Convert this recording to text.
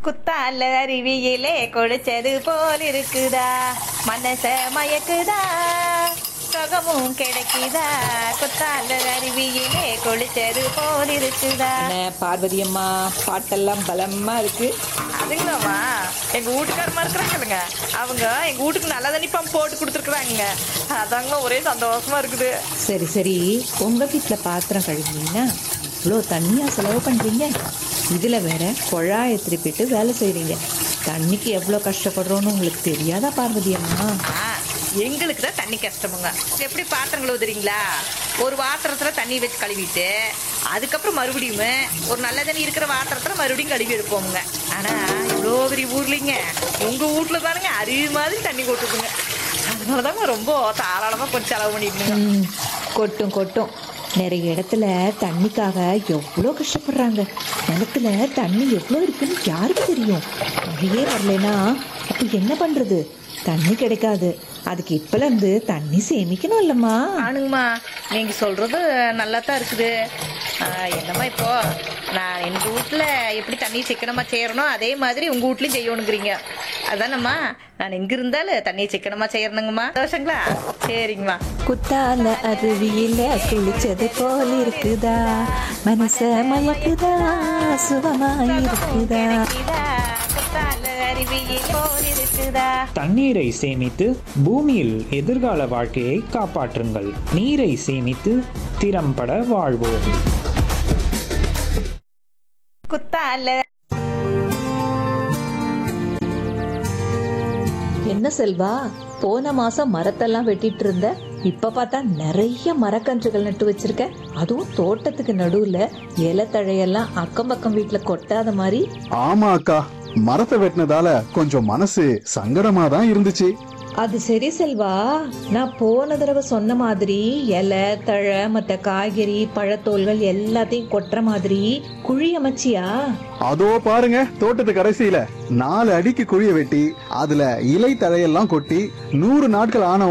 குத்தால அருவியிலே குளிச்சது போல் இருக்குதா மனச மயக்குதா சுகமும் கிடைக்குதா குத்தால அருவியிலே குளிச்சது போல் இருக்குதா என்ன பார்வதி அம்மா பாட்டெல்லாம் பலமா இருக்கு அதுங்களாமா எங்க வீட்டுக்காரமா இருக்கிறாங்கல்லுங்க அவங்க எங்க வீட்டுக்கு நல்ல தண்ணி பம்ப் போட்டு கொடுத்துருக்குறாங்க அதாங்க ஒரே சந்தோஷமா இருக்குது சரி சரி உங்க வீட்டுல பாத்திரம் கழுவினீங்கன்னா இவ்வளோ தண்ணியா செலவு பண்றீங்க இதுல வேற குழாயை திருப்பிட்டு வேலை செய்றீங்க தண்ணிக்கு எவ்வளோ கஷ்டப்படுறோன்னு உங்களுக்கு தெரியாதா பார்வதி அம்மா ஆ, எங்களுக்கு தான் தண்ணி கஷ்டமுங்க எப்படி பாத்திரம் கழுவுதுறீங்களா ஒரு பாத்திரத்துல தண்ணி வச்சு கழுவிட்டு அதுக்கப்புறம் மறுபடியும் ஒரு நல்ல தண்ணி இருக்கிற பாத்திரத்துல மறுபடியும் கழுவி எடுப்போமுங்க ஆனா இவ்வளோ பெரிய ஊர்லிங்க உங்க வீட்டுல தானுங்க அருவி மாதிரி தண்ணி கொட்டுதுங்க அதனாலதாங்க ரொம்ப தாராளமா கொஞ்சம் செலவு பண்ணிட்டுங்க ம், கொட்டும் கொட்டும் நிறைய இடத்துல தண்ணிக்காக எவ்வளோ கஷ்டப்படுறாங்க நிலத்துல தண்ணி எவ்வளோ இருக்குன்னு யாருக்கு தெரியும் மழையே வரலைன்னா அப்போ என்ன பண்றது தண்ணி கிடைக்காது அதுக்கு இப்பல இருந்து தண்ணி சேமிக்கணும் இல்லம்மா ஆனுங்கம்மா நீங்க சொல்றது நல்லா தான் இருக்குது ஆ, என்னம்மா இப்போ நான் எங்க வீட்ல எப்படி தண்ணி சிக்கனமா செய்யறனோ அதே மாதிரி உங்க வீட்லயும் செய்யணுங்கிறீங்க அதானம்மா நான் எங்க இருந்தாலும் தண்ணியை சிக்கனமா செய்யணுங்கம்மா தோஷங்களா சரிங்கம்மா குத்தால அருவியில குளிச்சது போல இருக்குதா மனச மயக்குதா சுகமா இருக்குதா கிடைக்குதா குத்தால அருவியில் போல் இருக்குதா தண்ணீரை சேமித்து பூமியில் எதிர்கால வாழ்க்கையை காப்பாற்றுங்கள் நீரை சேமித்து திறம்பட வாழ்வோம் குத்தால என்ன செல்வா போன மாசம் மரத்தெல்லாம் வெட்டிட்டு இருந்த இப்ப பார்த்தா நிறைய மரக்கன்றுகள் நட்டு வச்சிருக்க அதுவும் தோட்டத்துக்கு நடுவுல இலை தழையெல்லாம் அக்கம் பக்கம் வீட்டுல கொட்டாத மாதிரி ஆமா அக்கா மரத்தை வெட்டினதால கொஞ்சம் மனசு சங்கடமா தான் இருந்துச்சு அது சரி செல்வா நான் போன தடவை சொன்ன மாதிரி இலை தழை மத்த காய்கறி பழத்தோல்கள் எல்லாத்தையும் கொட்டுற மாதிரி குழி அமைச்சியா அதோ பாருங்க தோட்டத்து கடைசியில நாலு அடிக்கு குழிய வெட்டி அதுல இலை தழையெல்லாம் கொட்டி நூறு நாட்கள் ஆன